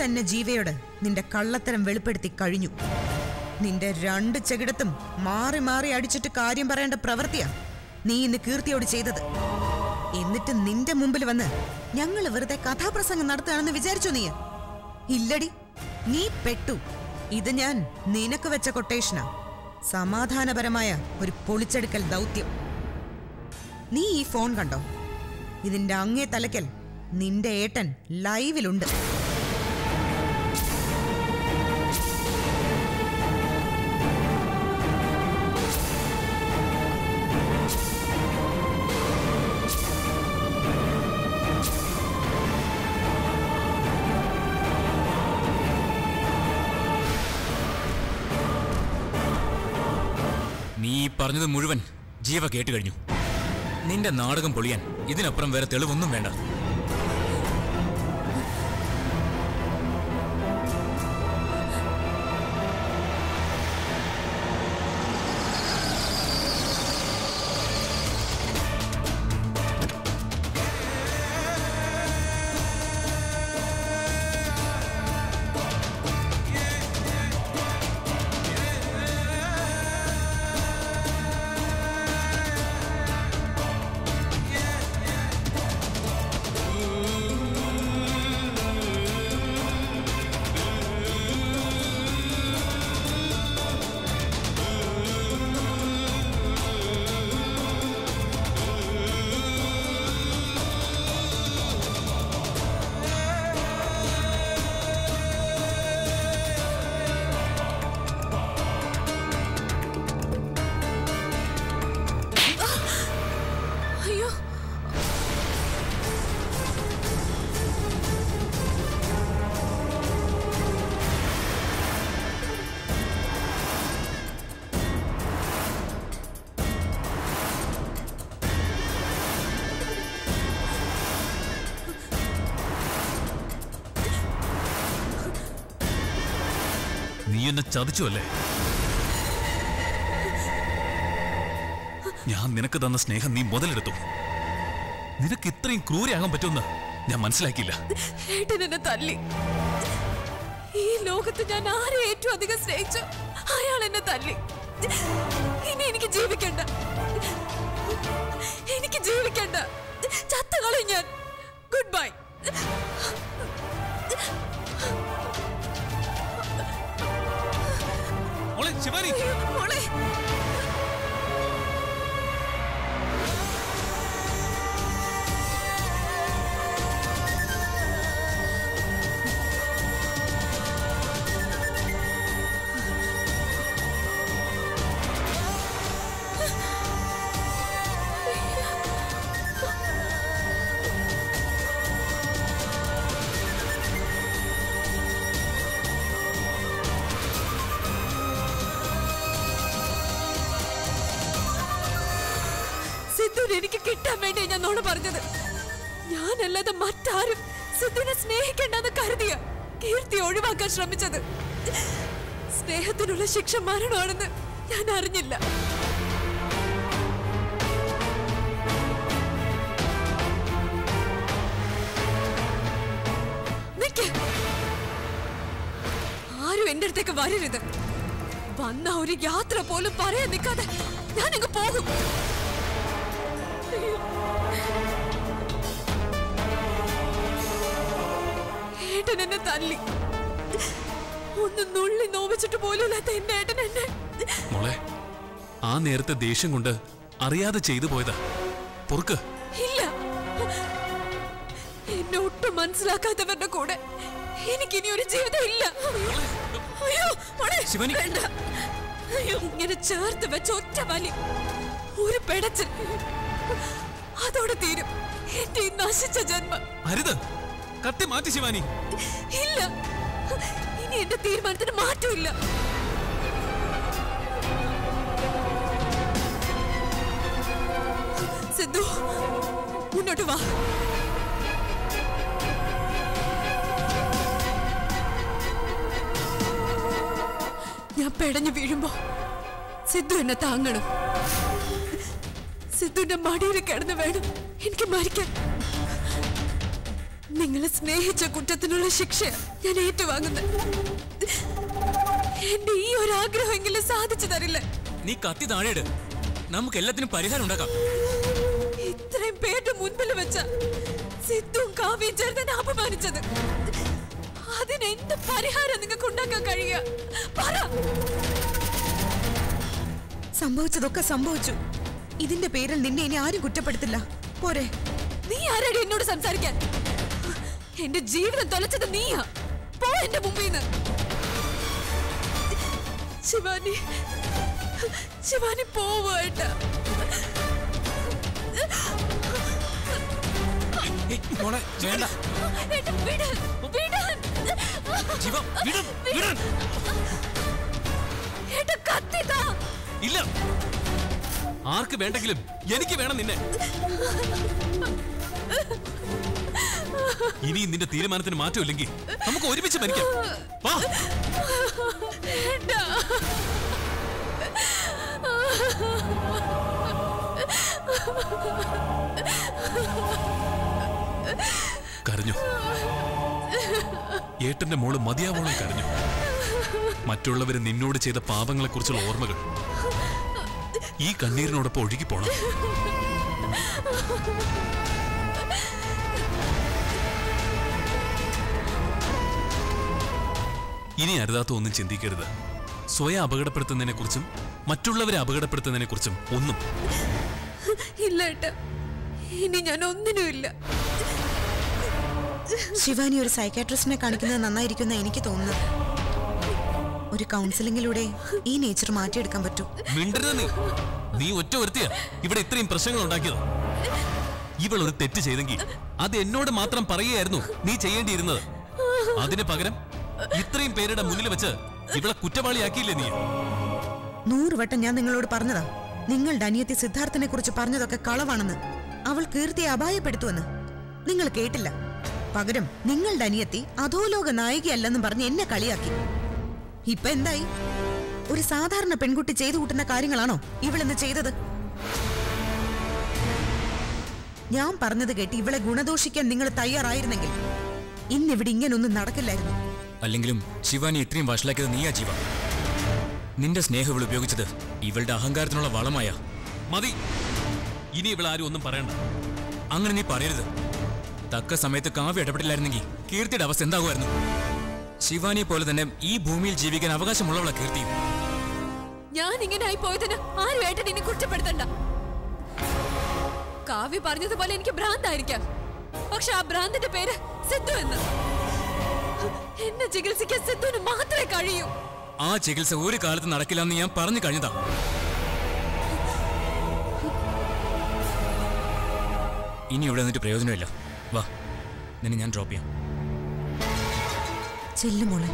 തന്നെ ജീവയോട് നിന്റെ കള്ളത്തരം വെളിപ്പെടുത്തി കഴിഞ്ഞു നിന്റെ രണ്ട് ചെകിടത്തും മാറി മാറി അടിച്ചിട്ട് കാര്യം പറയേണ്ട പ്രവൃത്തിയാ നീ ഇന്ന് കീർത്തിയോട് ചെയ്തത് എന്നിട്ട് നിന്റെ മുമ്പിൽ വന്ന് ഞങ്ങൾ വെറുതെ കഥാപ്രസംഗം നടത്തുകയാണെന്ന് വിചാരിച്ചു നീ ഇല്ലടി നീ പെട്ടു ഇത് ഞാൻ നിനക്ക് വെച്ച കൊട്ടേഷനാ സമാധാനപരമായ ഒരു പൊളിച്ചെടുക്കൽ ദൗത്യം നീ ഈ ഫോൺ കണ്ടോ ഇതിന്റെ അങ്ങേ തലയ്ക്കൽ നിന്റെ ഏട്ടൻ ലൈവിലുണ്ട് നീ ഈ പറഞ്ഞത് മുഴുവൻ ജീവ കേട്ട് കഴിഞ്ഞു നിന്റെ നാടകം പൊളിയാൻ ഇതിനപ്പുറം വേറെ തെളിവൊന്നും വേണ്ട അയ്യോ നീ എന്നെ ചതിച്ചു അല്ലേ ഞാൻ നിനക്ക് തന്ന സ്നേഹം നീ മുതലെടുത്തു നിനക്ക് ഇത്രയും ക്രൂരയാകാൻ പറ്റുമെന്ന് ഞാൻ മനസ്സിലാക്കിയില്ല ഏട്ടൻ എന്നെ തല്ലി ഈ ലോകത്ത് ഞാൻ ആരെ ഏറ്റവും അധികം സ്നേഹിച്ചു അയാൾ എന്നെ തല്ലി ഇനി എനിക്ക് ജീവിക്കണ്ട എനിക്ക് ജീവിക്കണ്ട ചത്തുകളി ഞാൻ ഗുഡ് ബൈ മോളെ ശിവാനി മോളെ സിദ്ധുവിനെ എനിക്ക് കിട്ടാൻ വേണ്ടി ഞാൻ നോട് പറഞ്ഞത് ഞാനല്ലാതെ മറ്റാരും സിദ്ധുവിനെ സ്നേഹിക്കേണ്ടെന്ന് കരുതിയ കീർത്തി ഒഴിവാക്കാൻ ശ്രമിച്ചത് സ്നേഹത്തിനുള്ള ശിക്ഷ മരണമാണെന്ന് ഞാൻ അറിഞ്ഞില്ല നിക്ക്. ആരും എന്റെ അടുത്തേക്ക് വരരുത് വന്ന ഒരു യാത്ര പോലും പറയാൻ നിൽക്കാതെ ഞാനങ്ങ് പോകും ഏട്ടൻ എന്നെ തല്ലി ഒന്ന് നുള്ളി നോവിച്ചിട്ട് പോലും ഇല്ലാത്ത എന്റെ ഏട്ടൻ എന്നെ മോളെ ആ നേരത്തെ ദേഷ്യം കൊണ്ട് അറിയാതെ ചെയ്തു പോയതാ പൊറുക്ക് ഇല്ല എന്നെ ഒട്ടും മനസ്സിലാക്കാത്തവരുടെ കൂടെ എനിക്കിനി ഒരു ജീവിതം ഇല്ല അയ്യോ മോളെ, ശിവാനി. വേണ്ട അയ്യോ ഇങ്ങനെ ചേർത്ത് വെച്ച ഒറ്റ വലി ഒരു പെടച്ചൽ അതോടെ തീരും എന്റെ ഈ നശിച്ച ജന്മം അരുത് കത്തി മാറ്റി ശിവാനി ഇല്ല ഇനി എന്റെ തീരുമാനത്തിന് മാറ്റമില്ല സിദ്ധു മുന്നോട്ട് വാ ഞാൻ പെടഞ്ഞു വീഴുമ്പോ സിദ്ധു എന്നെ താങ്ങണം സിദ്ധുവിന്റെ മടിയിൽ കിടന്ന് വേണം എനിക്ക് മരിക്കാൻ നിങ്ങളെ സ്നേഹിച്ച കുറ്റത്തിനുള്ള ശിക്ഷ ഞാൻ ഏറ്റുവാങ്ങുന്നത് എന്റെ ഈ ഒരു ആഗ്രഹമെങ്കിലും സാധിച്ചു തരില്ല നീ കത്തി താഴെയിട് നമുക്ക് എല്ലാത്തിനും പരിഹാരം ഉണ്ടാക്കാം ഇത്രയും പേരുടെ മുൻപിൽ വെച്ച സിദ്ധുവും കാവ്യം ചേർന്ന് എന്നെ അപമാനിച്ചത് അതിന് എന്ത് പരിഹാരം നിങ്ങൾക്ക് ഉണ്ടാക്കാൻ കഴിയുക പറ സംഭവിച്ചതൊക്കെ സംഭവിച്ചു ഇതിന്റെ പേരിൽ നിന്നെ ഇനി ആരും കുറ്റപ്പെടുത്തില്ല പോരെ നീ ആരാടി എന്നോട് സംസാരിക്കാൻ എന്റെ ജീവിതം തൊലച്ചത് നീയാ പോ എന്റെ മുമ്പിൽ നിന്ന് ശിവാനി ശിവാനി പോവാട്ടാ ഏയ്, മോളെ വേണ്ട ജീവ വിടും വിടാൻ കത്തിതാ ഇല്ല ആർക്ക് വേണ്ടെങ്കിലും എനിക്ക് വേണം നിന്നെ ഇനി നിന്റെ തീരുമാനത്തിന് മാറ്റമില്ലെങ്കിൽ നമുക്ക് ഒരുമിച്ച് മരിക്കാം വാ കരഞ്ഞു ഏട്ടന്റെ മോള് മതിയാവോളം കരഞ്ഞു മറ്റുള്ളവര് നിന്നോട് ചെയ്ത പാപങ്ങളെക്കുറിച്ചുള്ള ഓർമ്മകൾ ഈ കണ്ണീരിനോടൊപ്പം ഒഴുകി പോണം ഇനി അരുതാത്ത ഒന്നും ചിന്തിക്കരുത് സ്വയം അപകടപ്പെടുത്തുന്നതിനെ കുറിച്ചും മറ്റുള്ളവരെ അപകടപ്പെടുത്തുന്നതിനെ കുറിച്ചും ഒന്നും ഇല്ല ഏട്ടാ ഇനി ഞാൻ ഒന്നിനുമില്ല ശിവാനി ഒരു സൈക്കാട്രിസ്റ്റിനെ കാണിക്കുന്നത് നന്നായിരിക്കുന്ന എനിക്ക് തോന്നുന്നു ഒരു കൗൺസിലിംഗിലൂടെ ഈ നേച്ചർ മാറ്റിയെടുക്കാൻ പറ്റും മിണ്ടരുത് നീ നീ ഒറ്റ ഒരുത്തിയാ ഇവിടെ ഇത്രയും പ്രശ്നങ്ങൾ ഉണ്ടാക്കിയത് ഇവൾ ഒരു തെറ്റ് ചെയ്തെങ്കിൽ അത് എന്നോട് മാത്രം പറയുകയായിരുന്നു നീ ചെയ്യേണ്ടിയിരുന്നത് അതിന് പകരം ഇത്രയും പേരുടെ മുന്നിൽ വെച്ച് ഇവളെ കുറ്റവാളിയാക്കിയില്ലേ നീ നൂറ് വട്ടം ഞാൻ നിങ്ങളോട് പറഞ്ഞതാ നിങ്ങളുടെ അനിയത്തി സിദ്ധാർത്ഥനെ കുറിച്ച് പറഞ്ഞതൊക്കെ കളവാണെന്ന് അവൾ കീർത്തിയെ അപായപ്പെടുത്തുവെന്ന് നിങ്ങൾ കേട്ടില്ല പകരം നിങ്ങളുടെ അനിയത്തി അധോലോക നായികയല്ലെന്നും പറഞ്ഞ് എന്നെ കളിയാക്കി ഇപ്പൊ എന്തായി ഒരു സാധാരണ പെൺകുട്ടി ചെയ്തു കൂട്ടുന്ന കാര്യങ്ങളാണോ ഇവളിന്ന് ചെയ്തത് ഞാൻ പറഞ്ഞത് കേട്ട് ഇവളെ ഗുണദോഷിക്കാൻ നിങ്ങൾ തയ്യാറായിരുന്നെങ്കിൽ ഇന്നിവിടെ ഇങ്ങനൊന്നും നടക്കില്ലായിരുന്നു അല്ലെങ്കിലും ശിവാനി ഇത്രയും വഷളാക്കിയത് നീയാ ജീവ നിന്റെ സ്നേഹം ഇവൾ ഉപയോഗിച്ചത് ഇവളുടെ അഹങ്കാരത്തിനുള്ള വളമായ മതി ഇനി ഇവൾ ആരും ഒന്നും പറയണ്ട അങ്ങനെ നീ പറയരുത് തക്ക സമയത്ത് കാവ്യ ഇടപെട്ടില്ലായിരുന്നെങ്കിൽ കീർത്തിയുടെ അവസ്ഥ എന്താകുമായിരുന്നു ശിവാനിയെ പോലെ തന്നെ ഈ ഭൂമിയിൽ ജീവിക്കാൻ അവകാശമുള്ളവളാ കീർത്തി ഞാൻ ഇങ്ങനെ ആയി പോയതിന് ആരും ഏട്ടൻ എന്നെ കുറ്റപ്പെടുത്തണ്ട കാവ്യ പറഞ്ഞതുപോലെ എനിക്ക് ഭ്രാന്തായിരിക്കാം പക്ഷെ ആ ഭ്രാന്തിന്റെ പേര് സിദ്ധു എന്ന് എന്നെ ചികിത്സിക്കാൻ സിദ്ധുവിന് മാത്രമേ കഴിയൂ ആ ചികിത്സ ഒരു കാലത്ത് നടക്കില്ലെന്ന് ഞാൻ പറഞ്ഞു കഴിഞ്ഞതാ ഇനി ഇവിടെ നിന്നിട്ട് പ്രയോജനമില്ല വാ നിന്നെ ഞാൻ ഡ്രോപ്പ് ചെയ്യാം ചെല്ലുമോളെ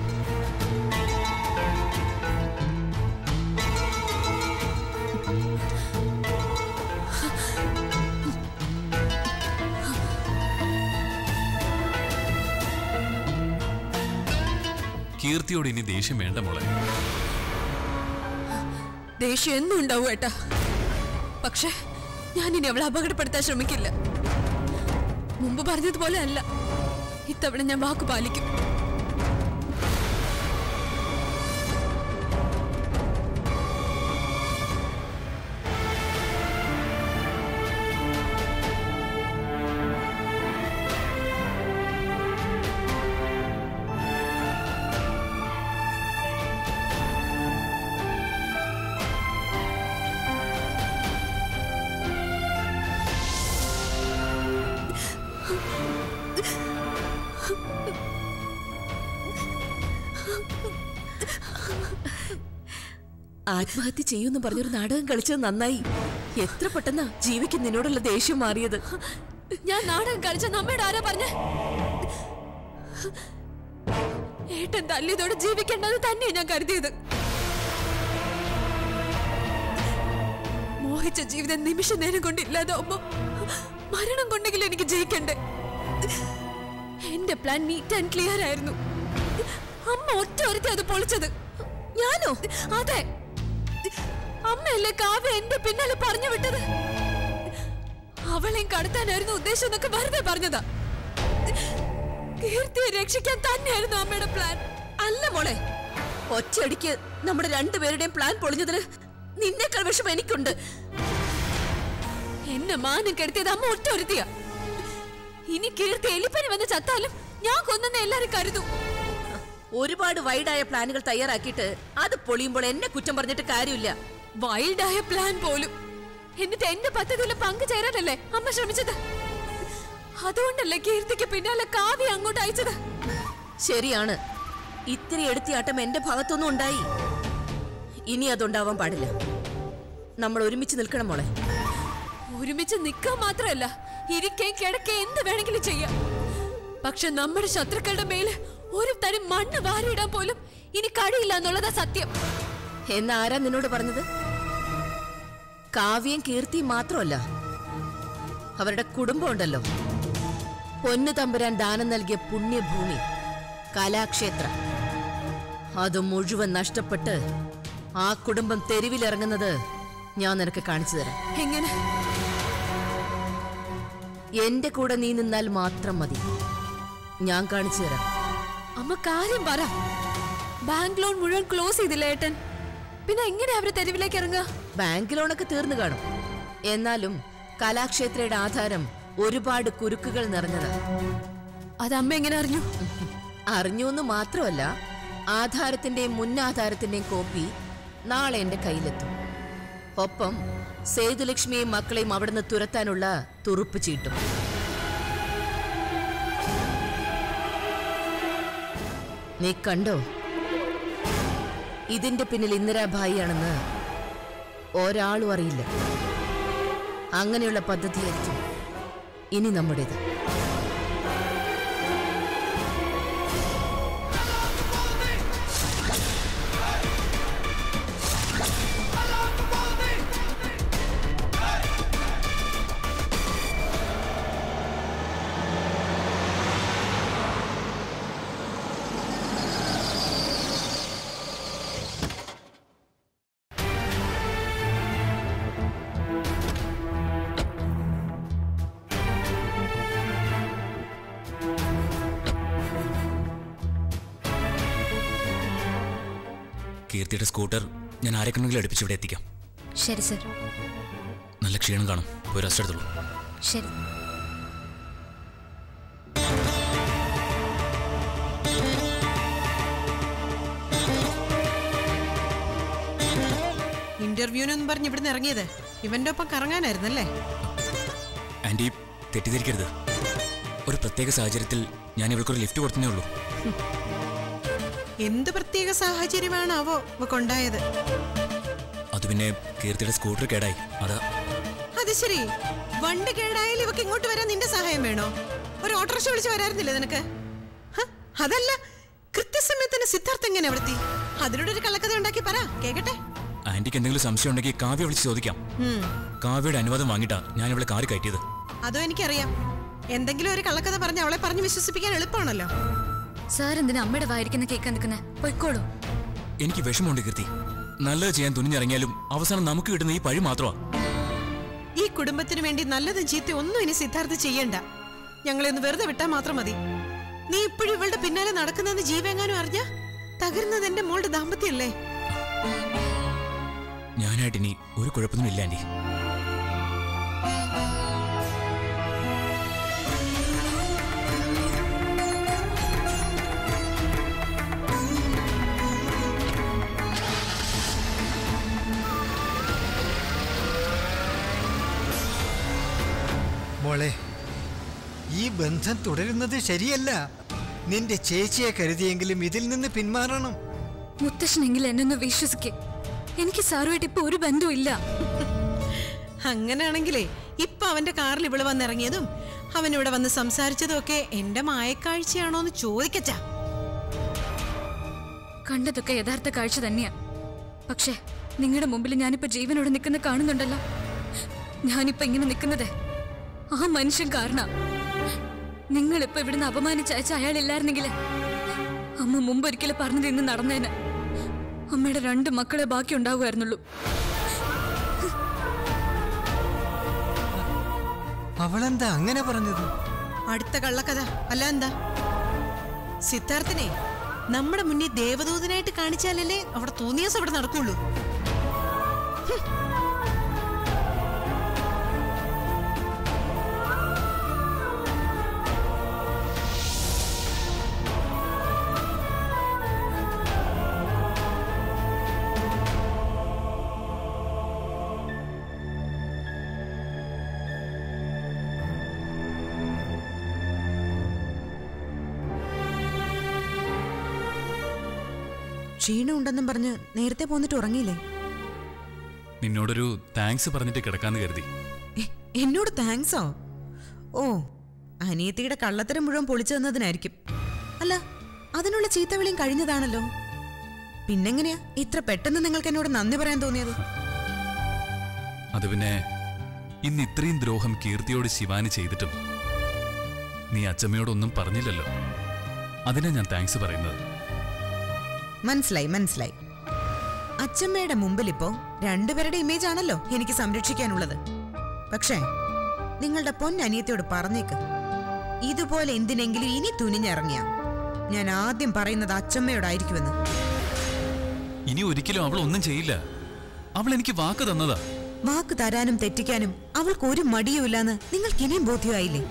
കീർത്തിയോട് ഇനി ദേഷ്യം വേണ്ട മോളെ ദേഷ്യം എന്നും ഉണ്ടാവും ഏട്ടാ പക്ഷെ ഞാൻ ഇനി അവളെ അപകടപ്പെടുത്താൻ ശ്രമിക്കില്ല മുമ്പ് പറഞ്ഞതുപോലെ അല്ല ഇത്തവണ ഞാൻ വാക്ക് പാലിക്കും ആത്മഹത്യ ചെയ്യുമെന്ന് പറഞ്ഞൊരു നാടകം കളിച്ചത് നന്നായി എത്ര പെട്ടെന്നാ ജീവിക്ക് നിന്നോടുള്ള ദേഷ്യം മാറിയത് ഞാൻ നാടകം കളിച്ച നമ്മയുടെ ആരാ പറഞ്ഞ ഏട്ടൻ തല്ലിയതോടെ ജീവിക്കേണ്ടത് തന്നെയാ ഞാൻ കരുതിയത് മോഹിച്ച ജീവിതം നിമിഷ നേരം കൊണ്ട് ഇല്ലാതാവുമ്പോ മരണം കൊണ്ടെങ്കിലും എനിക്ക് ജയിക്കണ്ടേ എന്റെ പ്ലാൻ നീറ്റ് ആൻഡ് ക്ലിയർ ആയിരുന്നു അമ്മ ഒറ്റ ഒരുത്തി അത് പൊളിച്ചത് ഞാനോ അതെ അമ്മയല്ലേ കാവ്യ എന്റെ പിന്നാലെ പറഞ്ഞു വിട്ടത് അവളെയും കടത്താനായിരുന്നു ഉദ്ദേശം എന്നൊക്കെ വെറുതെ പറഞ്ഞതാ കീർത്തിയെ രക്ഷിക്കാൻ തന്നെയായിരുന്നു അമ്മയുടെ പ്ലാൻ അല്ല മോളെ ഒറ്റയടിക്ക് നമ്മുടെ രണ്ടുപേരുടെയും പ്ലാൻ പൊളിഞ്ഞതിന് നിന്നേക്കാൾ വിഷമം എനിക്കുണ്ട് എന്നെ മാനം കെടുത്തിയത് അമ്മ ഒറ്റ ഒരുത്തിയ ഇനി കീർത്തി എലിപ്പനി വന്ന് ചത്താലും ഞാൻ കൊന്നെന്ന് എല്ലാരും കരുതും ഒരുപാട് വൈഡായ പ്ലാനുകൾ തയ്യാറാക്കിയിട്ട് അത് പൊളിയുമ്പോൾ എന്നെ കുറ്റം പറഞ്ഞിട്ട് കാര്യമില്ല വൈൽഡായ പ്ലാൻ പോലും എന്നിട്ട് എന്റെ പദ്ധതിയിൽ പങ്കുചേരാനല്ലേ അമ്മ ശ്രമിച്ചത് അതുകൊണ്ടല്ലേ കീർത്തിക്ക് പിന്നാലെ കാവ്യ അങ്ങോട്ട് അയച്ചത് ശരിയാണ് ഇത്തിരി എടുത്തിയാട്ടം എന്റെ ഭാഗത്തൊന്നും ഉണ്ടായി ഇനി അതുണ്ടാവാൻ പാടില്ല നമ്മൾ ഒരുമിച്ച് നിൽക്കണം മോളെ ഒരുമിച്ച് നിൽക്കാൻ മാത്രമല്ല ഇരിക്കേ കിടക്കേ എന്ത് വേണമെങ്കിലും ചെയ്യാം പക്ഷെ നമ്മുടെ ശത്രുക്കളുടെ മേല് ഒരു തരി മണ്ണ് വാരിയിടാൻ പോലും ഇനി കഴിയില്ല എന്നുള്ളതാ സത്യം എന്നാരാ നിന്നോട് പറഞ്ഞത് കാവ്യം കീർത്തി മാത്രമല്ല അവരുടെ കുടുംബം ഉണ്ടല്ലോ പൊന്നു തമ്പുരാൻ ദാനം നൽകിയ പുണ്യഭൂമി കലാക്ഷേത്ര അത് മുഴുവൻ നഷ്ടപ്പെട്ട് ആ കുടുംബം തെരുവിലിറങ്ങുന്നത് ഞാൻ നിനക്ക് കാണിച്ചു തരാം എങ്ങനെ എന്റെ കൂടെ നീ നിന്നാൽ മാത്രം മതി ഞാൻ കാണിച്ചു തരാം അമ്മ കാര്യം പറ ബാങ്ക് ലോൺ മുഴുവൻ ക്ലോസ് ചെയ്തില്ല ഏട്ടൻ പിന്നെ എങ്ങനെ അവര് തെരുവിലേക്ക് ഇറങ്ങുക ബാങ്ക് ലോണൊക്കെ തീർന്നു കാണും എന്നാലും കലാക്ഷേത്രയുടെ ആധാരം ഒരുപാട് കുരുക്കുകൾ നിറഞ്ഞതാ അത് അമ്മ എങ്ങനെ അറിഞ്ഞു അറിഞ്ഞു എന്ന് മാത്രമല്ല ആധാരത്തിന്റെയും മുന്നാധാരത്തിന്റെയും കോപ്പി നാളെ എന്റെ കയ്യിലെത്തും ഒപ്പം സേതുലക്ഷ്മിയെയും മക്കളെയും അവിടുന്ന് തുരത്താനുള്ള തുറുപ്പ് ചീട്ടും നീ കണ്ടോ ഇതിന്റെ പിന്നിൽ ഇന്ദിരാഭായി ആണെന്ന് ഒരാളും അറിയില്ല അങ്ങനെയുള്ള പദ്ധതിയായിരിക്കും ഇനി നമ്മുടേത് കീർത്തിയുടെ സ്കൂട്ടർ ഞാൻ ആരെക്കെങ്കിലും അടുപ്പിച്ച് ഇവിടെ എത്തിക്കാം ശരി സർ നല്ല ക്ഷീണം കാണും പോയി റെസ്റ്റ് എടുത്തോളൂ ശരി ഇന്റർവ്യൂവിനൊന്നും പറഞ്ഞ് ഇവിടുന്ന് ഇറങ്ങിയത് ഇവന്റെ ഒപ്പം കറങ്ങാനായിരുന്നല്ലേ ആൻറ്റി തെറ്റിദ്ധരിക്കരുത് ഒരു പ്രത്യേക സാഹചര്യത്തിൽ ഞാൻ ഇവൾക്കൊരു ലിഫ്റ്റ് കൊടുത്തേ ഉള്ളൂ എന്ത് പ്രത്യേക സാഹചര്യമാണാവോ ഇവക്കുണ്ടായത് അത് പിന്നെ കീർത്തിയുടെ സ്കൂട്ടർ കേടായി അതാ അത് ശരി വണ്ടി കേടായാലും ഇവക്ക് ഇങ്ങോട്ട് വരാൻ നിന്റെ സഹായം വേണോ ഒരു ഓട്ടോറിക്ഷ വിളിച്ച് വരായിരുന്നില്ല നിനക്ക് ഹ, അതല്ല കൃത്യസമയത്തിന് സിദ്ധാർത്ഥ എങ്ങനെ എവിടെത്തി അതിനോട് ഒരു കള്ളക്കഥ ഉണ്ടാക്കി പറ കേക്കട്ടെ ആന്റിക്ക് എന്തെങ്കിലും സംശയം ഉണ്ടെങ്കിൽ കാവ്യ വിളിച്ച് ചോദിക്കാം ഉം, കാവ്യയുടെ അനുവാദം വാങ്ങിയിട്ടാ ഞാൻ ഇവിടെ കാറി കയറ്റിയത് അതും എനിക്കറിയാം എന്തെങ്കിലും ഒരു കള്ളക്കഥ പറഞ്ഞ് അവളെ പറഞ്ഞ് വിശ്വസിപ്പിക്കാൻ എളുപ്പമാണല്ലോ സാർ എന്തിനാ അമ്മയുടെ വായിരിക്കുന്ന കേൾക്കാൻ നിൽക്കുന്നത് പൊയ്ക്കോളൂ എനിക്ക് വിഷമമുണ്ട് കീർത്തി നല്ലത് ചെയ്യാൻ തുനിഞ്ഞിറങ്ങിയാലും അവസാനം നമുക്ക് കിട്ടുന്ന ഈ പഴി മാത്രമാ ഈ കുടുംബത്തിന് വേണ്ടി നല്ലതും ചീത്ത ഒന്നും ഇനി സിദ്ധാർത്ഥ ചെയ്യണ്ട ഞങ്ങളെ ഒന്ന് വെറുതെ വിട്ടാൽ മാത്രം മതി നീ ഇപ്പോഴും ഇവളുടെ പിന്നാലെ നടക്കുന്നതെന്ന് ജീവെങ്ങാനും അറിഞ്ഞ തകരുന്നത് എന്റെ മോളുടെ ദാമ്പത്യല്ലേ ഞാനായിട്ട് ഇനി ഒരു കുഴപ്പമൊന്നും ഇല്ല ആന്റി മോളെ ഈ ബന്ധം തുടരുന്നത് ശരിയല്ല നിന്റെ ചേച്ചിയെ കരുതിയെങ്കിലും ഇതിൽ നിന്ന് പിന്മാറണം മുത്തശ്ശനെങ്കിൽ എന്നൊന്ന് വിശ്വസിക്കേ എനിക്ക് സാറുമായിട്ട് ഇപ്പൊ ഒരു ബന്ധവും ഇല്ല അങ്ങനെയാണെങ്കിലേ ഇപ്പൊ അവന്റെ കാറിൽ ഇവള് വന്നിറങ്ങിയതും അവൻ ഇവിടെ വന്ന് സംസാരിച്ചതും ഒക്കെ എന്റെ മായക്കാഴ്ചയാണോ എന്ന് ചോദിക്കച്ചാ കണ്ടതൊക്കെ യഥാർത്ഥ കാഴ്ച തന്നെയാ പക്ഷേ നിങ്ങളുടെ മുമ്പിൽ ഞാനിപ്പോ ജീവനോടെ നിൽക്കുന്ന കാണുന്നുണ്ടല്ലോ ഞാനിപ്പോ ഇങ്ങനെ നിൽക്കുന്നത് ആ മനുഷ്യൻ കാരണ നിങ്ങളിപ്പോ ഇവിടുന്ന് അപമാനിച്ചയച്ച അയാളില്ലായിരുന്നെങ്കിൽ അമ്മ മുമ്പൊരിക്കലും പറഞ്ഞത് ഇന്ന് നടന്നേന് അമ്മയുടെ രണ്ട് മക്കളെ ബാക്കി ഉണ്ടാവുമായിരുന്നുള്ളൂ അവളെന്താ അങ്ങനെ പറഞ്ഞത് അടുത്ത കള്ളക്കഥ അല്ല എന്താ സിദ്ധാർത്ഥനെ നമ്മുടെ മുന്നിൽ ദേവദൂതനായിട്ട് കാണിച്ചാലല്ലേ അവിടെ തോന്നിയാസം അവിടെ നടക്കുള്ളൂ ക്ഷീണം ഉണ്ടെന്നും പറഞ്ഞ് നേരത്തെ പോന്നിട്ട് ഉറങ്ങിയില്ലേ നിന്നോടൊരു താങ്ക്സ് പറഞ്ഞിട്ട് കിടക്കാന്ന് കരുതി എ, എന്നോട് താങ്ക്സോ ഓ അനിയത്തിയുടെ കള്ളത്തരം മുഴുവൻ പൊളിച്ചു തന്നതിനായിരിക്കും അല്ല അതിനുള്ള ചീത്തവിളിയും കഴിഞ്ഞതാണല്ലോ പിന്നെങ്ങനെയാ ഇത്ര പെട്ടെന്ന് നിങ്ങൾക്ക് എന്നോട് നന്ദി പറയാൻ തോന്നിയത് അത് പിന്നെ ഇന്ന് ഇത്രയും ദ്രോഹം കീർത്തിയോട് ശിവാനി ചെയ്തിട്ടും നീ അച്ചമ്മയോടൊന്നും പറഞ്ഞില്ലല്ലോ അതിനാ ഞാൻ താങ്ക്സ് പറയുന്നത് മനസ്സിലായി മനസ്സിലായി അച്ചമ്മയുടെ മുമ്പിൽ ഇപ്പോ രണ്ടുപേരുടെ ഇമേജ് ആണല്ലോ എനിക്ക് സംരക്ഷിക്കാനുള്ളത് പക്ഷേ നിങ്ങളുടെ പൊന്നനിയത്തിയോട് പറഞ്ഞേക്ക് ഇതുപോലെ എന്തിനെങ്കിലും ഇനി തുനിഞ്ഞിറങ്ങിയ ഞാൻ ആദ്യം പറയുന്നത് അച്ചമ്മയോടായിരിക്കുമെന്ന് ഇനി ഒരിക്കലും അവൾ ഒന്നും ചെയ്യില്ല അവൾ എനിക്ക് വാക്ക് തന്നതാ വാക്ക് തരാനും തെറ്റിക്കാനും അവൾക്ക് ഒരു മടിയുമില്ലെന്ന് നിങ്ങൾക്ക് ഇനിയും ബോധ്യമായില്ലേ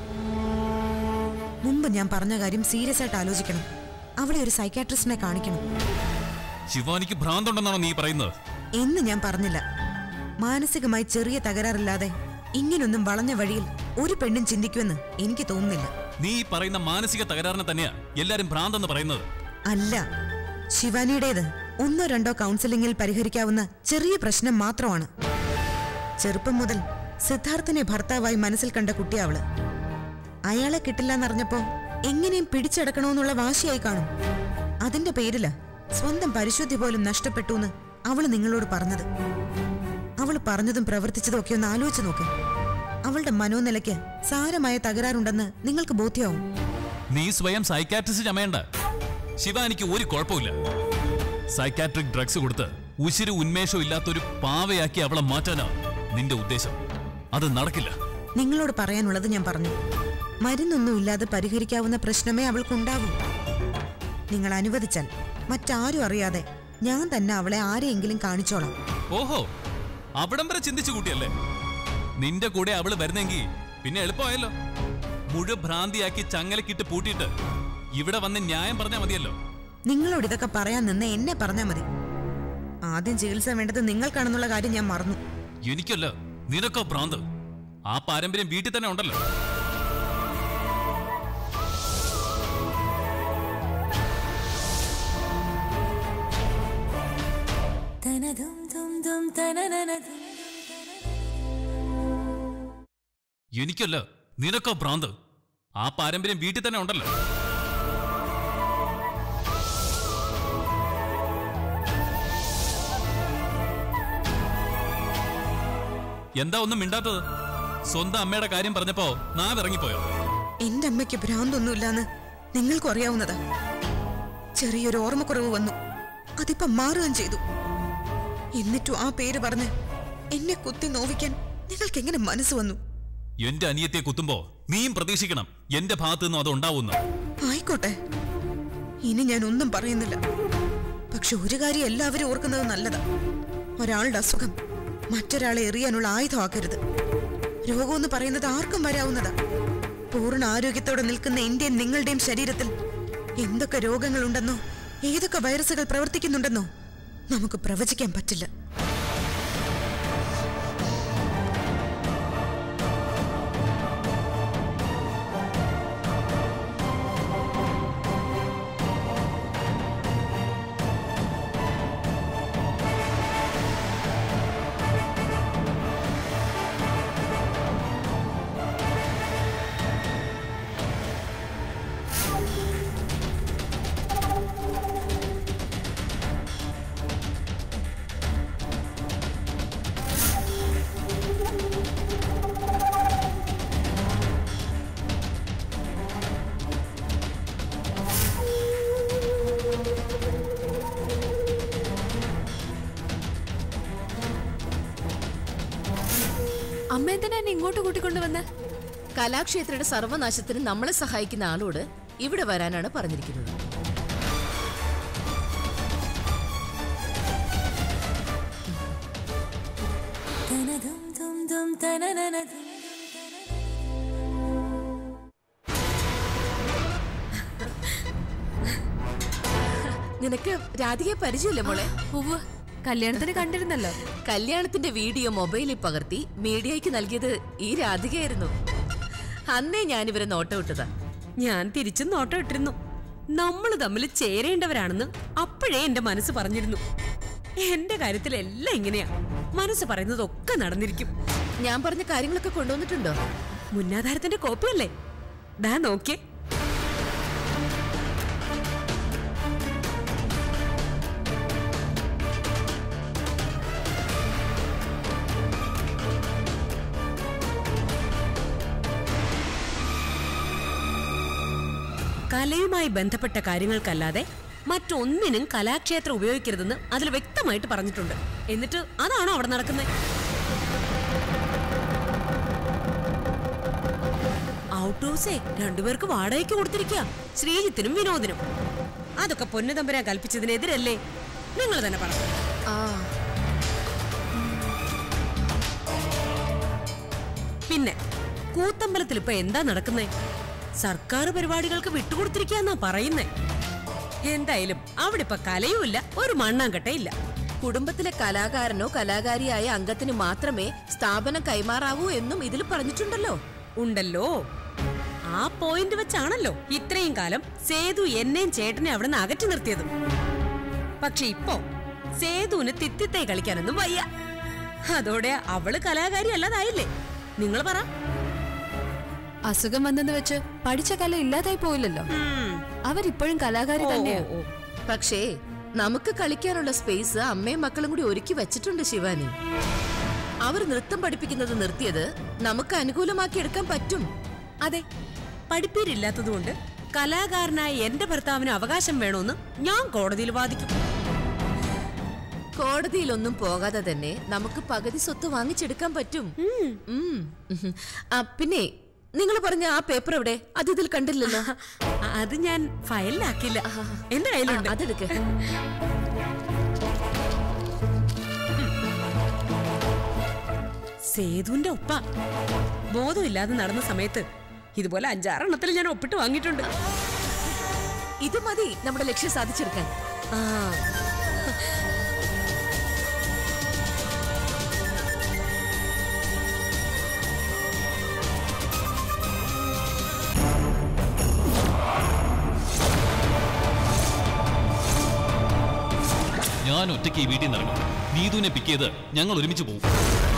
മുമ്പ് ഞാൻ പറഞ്ഞ കാര്യം സീരിയസ് ആയിട്ട് ആലോചിക്കണം അവളെ ഒരു സൈക്കാട്രിസ്റ്റിനെ കാണിക്കണം ശിവാനിക്ക് ഭ്രാന്തുണ്ടെന്നാണോ നീ പറയുന്നത് എന്ന് ഞാൻ പറഞ്ഞില്ല മാനസികമായി ചെറിയ തകരാറില്ലാതെ ഇങ്ങനൊന്നും വളഞ്ഞ വഴിയിൽ ഒരു പെണ്ണും ചിന്തിക്കുമെന്ന് എനിക്ക് തോന്നുന്നില്ല നീ ഈ പറയുന്ന മാനസിക തകരാറിനെ തന്നെയാ എല്ലാരും ഭ്രാന്തെന്ന് പറയുന്നത് അല്ല ശിവാനിയുടേത് ഒന്നോ രണ്ടോ കൗൺസിലിംഗിൽ പരിഹരിക്കാവുന്ന ചെറിയ പ്രശ്നം മാത്രമാണ് ചെറുപ്പം മുതൽ സിദ്ധാർത്ഥനെ ഭർത്താവായി മനസ്സിൽ കണ്ട കുട്ടിയാ അവള് അയാളെ കിട്ടില്ലെന്നറിഞ്ഞപ്പോ എങ്ങനെയും പിടിച്ചടക്കണമെന്നുള്ള വാശിയായി കാണും അതിന്റെ പേരില് സ്വന്തം പരിശുദ്ധി പോലും നഷ്ടപ്പെട്ടു എന്ന് അവള് നിങ്ങളോട് പറഞ്ഞത് അവള് പറഞ്ഞതും പ്രവർത്തിച്ചതും ഒക്കെ ഒന്ന് ആലോചിച്ച് നോക്ക് അവളുടെ മനോനിലയ്ക്ക് സാരമായ തകരാറുണ്ടെന്ന് നിങ്ങൾക്ക് ബോധ്യമാവും നീ സ്വയം സൈക്കാട്രിസ്റ്റ് ചമയണ്ട ശിവാനിക്ക് ഒരു കുഴപ്പമില്ല സൈക്കാട്രിക് ഡ്രഗ്സ് കൊടുത്ത് ഉശിരു ഉന്മേഷവും ഇല്ലാത്തൊരു പാവയാക്കി അവളെ മാറ്റാനാ നിന്റെ ഉദ്ദേശം അത് നടക്കില്ല നിങ്ങളോട് പറയാനുള്ളത് ഞാൻ പറഞ്ഞു മരുന്നൊന്നും ഇല്ലാതെ പരിഹരിക്കാവുന്ന പ്രശ്നമേ അവൾക്കുണ്ടാവൂ നിങ്ങൾ അനുവദിച്ചാൽ മറ്റാരും അറിയാതെ ഞാൻ തന്നെ അവളെ ആരെയെങ്കിലും കാണിച്ചോളാം ഓഹോ അവിടം വരെ ചിന്തിച്ചു കൂട്ടിയല്ലേ നിന്റെ കൂടെ അവള് വരുന്നെങ്കിൽ പിന്നെ എളുപ്പമായല്ലോ മുഴു ഭ്രാന്തിയാക്കി ചങ്ങലക്കിട്ട് പൂട്ടിയിട്ട് ഇവിടെ വന്ന് ന്യായം പറഞ്ഞാൽ മതിയല്ലോ നിങ്ങളോട് ഇതൊക്കെ പറയാൻ നിന്ന് എന്നെ പറഞ്ഞാൽ മതി ആദ്യം ചികിത്സ വേണ്ടത് നിങ്ങൾക്കാണെന്നുള്ള കാര്യം ഞാൻ മറന്നു എനിക്കല്ല നിനക്കോ ഭ്രാന്ത് ആ പാരമ്പര്യം വീട്ടിൽ തന്നെ ഉണ്ടല്ലോ എനിക്കല്ല നിനക്കോ ഭ്രാന്ത് ആ പാരമ്പര്യം വീട്ടിൽ തന്നെ ഉണ്ടല്ലോ എന്താ ഒന്നും മിണ്ടാത്തത് സ്വന്തം അമ്മയുടെ കാര്യം പറഞ്ഞപ്പോ നാവ് ഇറങ്ങിപ്പോയോ എന്റെ അമ്മയ്ക്ക് ഭ്രാന്തൊന്നുമില്ലാന്ന് നിങ്ങൾക്കും അറിയാവുന്നതാ ചെറിയൊരു ഓർമ്മക്കുറവ് വന്നു അതിപ്പോ മാറുകയും ചെയ്തു എന്നിട്ടും ആ പേര് പറഞ്ഞ് എന്നെ കുത്തി നോവിക്കാൻ നിങ്ങൾക്ക് എങ്ങനെ മനസ്സ് വന്നു എന്റെ അനിയത്തെ കുത്തുമ്പോ നീയും പ്രതീക്ഷിക്കണം എന്റെ ഭാഗത്തു നിന്നും അത് ഉണ്ടാവുന്നു ആയിക്കോട്ടെ ഇനി ഞാൻ ഒന്നും പറയുന്നില്ല പക്ഷെ ഒരു കാര്യം എല്ലാവരും ഓർക്കുന്നത് നല്ലതാ ഒരാളുടെ അസുഖം മറ്റൊരാളെ എറിയാനുള്ള ആയുധമാക്കരുത് രോഗമെന്ന് പറയുന്നത് ആർക്കും വരാവുന്നതാ പൂർണ്ണ ആരോഗ്യത്തോടെ നിൽക്കുന്ന എന്റെയും നിങ്ങളുടെയും ശരീരത്തിൽ എന്തൊക്കെ രോഗങ്ങളുണ്ടെന്നോ ഏതൊക്കെ വൈറസുകൾ പ്രവർത്തിക്കുന്നുണ്ടെന്നോ നമുക്ക് പ്രവചിക്കാൻ പറ്റില്ല അമ്മ എന്തിനാ എന്നെ ഇങ്ങോട്ട് കൂട്ടിക്കൊണ്ടുവന്ന് കലാക്ഷേത്രയുടെ സർവനാശത്തിന് നമ്മളെ സഹായിക്കുന്ന ആളോട് ഇവിടെ വരാനാണ് പറഞ്ഞിരിക്കുന്നത് നിനക്ക് രാധികയെ പരിചയമില്ല മോളെ ഉവ്വ് കല്യാണത്തിന് കണ്ടിരുന്നല്ലോ കല്യാണത്തിന്റെ വീഡിയോ മൊബൈലിൽ പകർത്തി മീഡിയയ്ക്ക് നൽകിയത് ഈ രാധികയായിരുന്നു അന്നേ ഞാൻ ഇവരെ നോട്ടം വിട്ടതാ ഞാൻ തിരിച്ചും നോട്ടം ഇട്ടിരുന്നു നമ്മൾ തമ്മിൽ ചേരേണ്ടവരാണെന്ന് അപ്പോഴേ എന്റെ മനസ്സ് പറഞ്ഞിരുന്നു എന്റെ കാര്യത്തിൽ എല്ലാം ഇങ്ങനെയാ മനസ്സ് പറയുന്നതൊക്കെ നടന്നിരിക്കും ഞാൻ പറഞ്ഞ കാര്യങ്ങളൊക്കെ കൊണ്ടുവന്നിട്ടുണ്ടോ മുന്നാധാരത്തിന്റെ കോപ്പിയല്ലേ ദാ നോക്കിയേ കലയുമായി ബന്ധപ്പെട്ട കാര്യങ്ങൾക്കല്ലാതെ മറ്റൊന്നിനും കലാക്ഷേത്രം ഉപയോഗിക്കരുതെന്ന് അതിൽ വ്യക്തമായിട്ട് പറഞ്ഞിട്ടുണ്ട് എന്നിട്ട് അതാണോ അവിടെ നടക്കുന്നത് ഔട്ട് ഹൗസേ രണ്ടുപേർക്ക് വാടകയ്ക്ക് കൊടുത്തിരിക്കുക ശ്രീജിത്തിനും വിനോദിനും അതൊക്കെ പൊന്നുതമ്പരാൻ കൽപ്പിച്ചതിനെതിരല്ലേ നിങ്ങൾ തന്നെ പറ ആ പിന്നെ കൂത്തമ്പലത്തിൽ ഇപ്പൊ എന്താ നടക്കുന്നേ സർക്കാർ പരിപാടികൾക്ക് വിട്ടുകൊടുത്തിരിക്കാന്നാ പറയുന്നേ എന്തായാലും അവിടെ ഇപ്പൊ കലയുമില്ല ഒരു മണ്ണാങ്കട്ടയില്ല കുടുംബത്തിലെ കലാകാരനോ കലാകാരിയായ അംഗത്തിന് മാത്രമേ സ്ഥാപനം കൈമാറാവൂ എന്നും ഇതിൽ പറഞ്ഞിട്ടുണ്ടല്ലോ ഉണ്ടല്ലോ ആ പോയിന്റ് വെച്ചാണല്ലോ ഇത്രയും കാലം സേതു എന്നെയും ചേട്ടനെ അവിടെ നിന്ന് അകറ്റി നിർത്തിയതും പക്ഷെ ഇപ്പോ സേതുവിന് തിത്തിത്തൈ കളിക്കാനൊന്നും വയ്യ അതോടെ അവള് കലാകാരി അല്ലാതായില്ലേ നിങ്ങൾ പറ അസുഖം വന്നെന്ന് വെച്ച് പഠിച്ച കല ഇല്ലാതായി പോയില്ലല്ലോ ഉം. അവരിപ്പോഴും കലാകാരി ഓ, തന്നെയാ ഓ, ഓ. പക്ഷേ നമുക്ക് കളിക്കാനുള്ള സ്പേസ് അമ്മയും മക്കളും കൂടി ഒരുക്കി വെച്ചിട്ടുണ്ട് ശിവാനി അവർ നൃത്തം പഠിപ്പിക്കുന്നത് നിർത്തിയത് നമുക്ക് അനുകൂലമാക്കി എടുക്കാൻ പറ്റും അതെ പഠിപ്പീരില്ലാത്തതുകൊണ്ട് കലാകാരനായ എന്റെ ഭർത്താവിന് അവകാശം വേണമെന്ന് ഞാൻ കോടതിയിൽ വാദിക്കും കോടതിയിലൊന്നും പോകാതെ തന്നെ നമുക്ക് പകുതി സ്വത്ത് വാങ്ങിച്ചെടുക്കാൻ പറ്റും ഉം. ആ, പിന്നെ നിങ്ങൾ പറഞ്ഞ ആ പേപ്പർ എവിടെ അത് ഇതിൽ കണ്ടില്ലല്ലോ അ- അത് ഞാൻ ഫയലിലാക്കില്ല എന്റെ കയ്യിലുണ്ട് ആ, അതെടുക്ക് സേതുവിന്റെ ഒപ്പ ബോധമില്ലാതെ നടന്ന സമയത്ത് ഇതുപോലെ അഞ്ചാറെണ്ണത്തിൽ ഞാൻ ഒപ്പിട്ട് വാങ്ങിയിട്ടുണ്ട് ഇത് മതി നമ്മുടെ ലക്ഷ്യം സാധിച്ചെടുക്കാൻ ആ ഞാൻ ഒറ്റയ്ക്ക് ഈ വീട്ടിൽ നിന്ന് ഇറങ്ങും നീതുവിനെ പിക്ക് ചെയ്ത് ഞങ്ങൾ ഒരുമിച്ച് പോകും